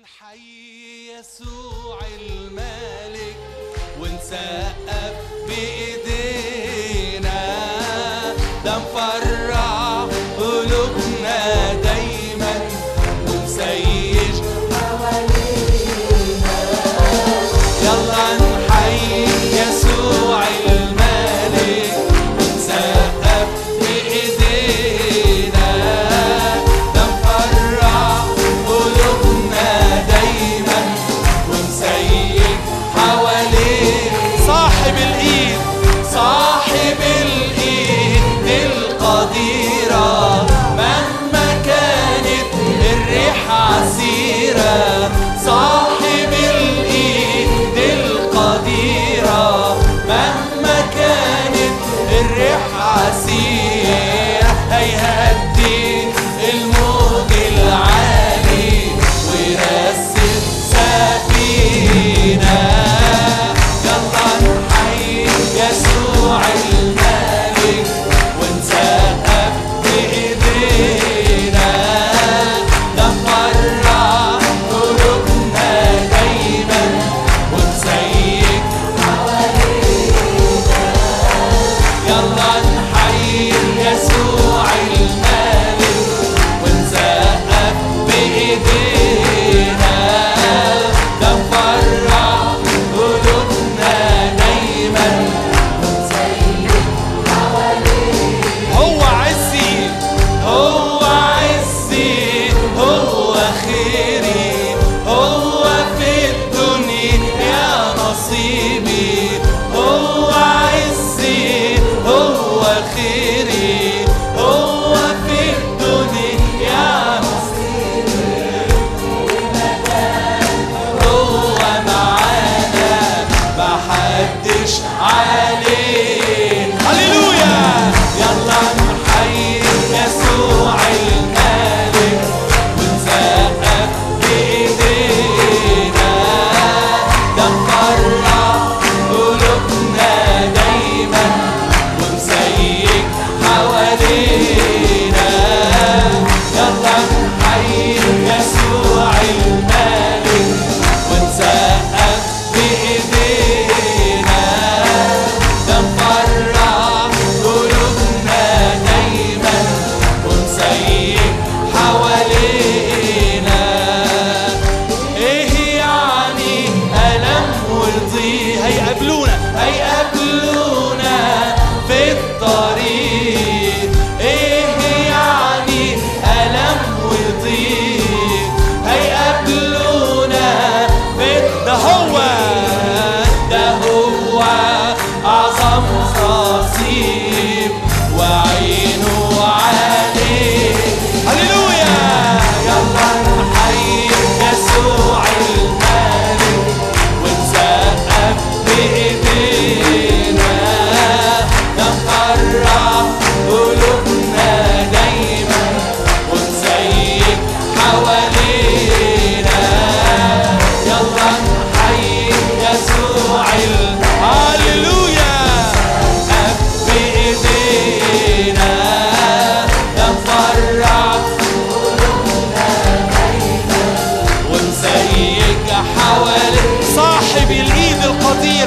نحيي يسوع الملك ونسقف بايدينا ده مفرح قلوبنا دايما ونسيج يلا نحيي يسوع الملك ونسقف بايدينا ده مفرح قلوبنا دايما ونسيج حواليه صاحب الايد صاحب الايد القديرة مهما كانت الريح عسيرة صاحب الايد القديرة مهما كانت الريح عسيرة هيهدي الموج العالي ويرسم سفينة يلا نحيي يسوع الملك ونسقف بإيدينا ده مفرح قلوبنا دايما ونسيك يلا نحيي يسوع الملك ونسقف بإيدينا ده مفرح قلوبنا دايما هو عزي هو عزي هو خيري هو في الدنيا نصيبي هو عزي هو خيري هو في الدنيا نصيبي هو معانا محدش عليه هللويا يلا نحيي يسوع الملك ونسقف بايدينا ده مفرح قلوبنا دايما ونسيك حوالينا يلا نحيي يسوع الملك ونسقف بايدينا ده مفرح قلوبنا دايما ونسيك حوالينا ايه يعني ألم وضيق هيقابلونا هيقابلونا في الطريق ايه يعني ألم وضيق هيقابلونا في ده هو ده هو أعظم نصيب وعينه عليه هللويا يلا نحيي يسوع الملك ونسقف بإيدينا ده مفرح قلوبنا دايما ونسيك حوالينا يلا نحيي يسوع الم- هللويا نسقف بإيدينا ده مفرح ونسيك حوالي صاحب الايد القديرة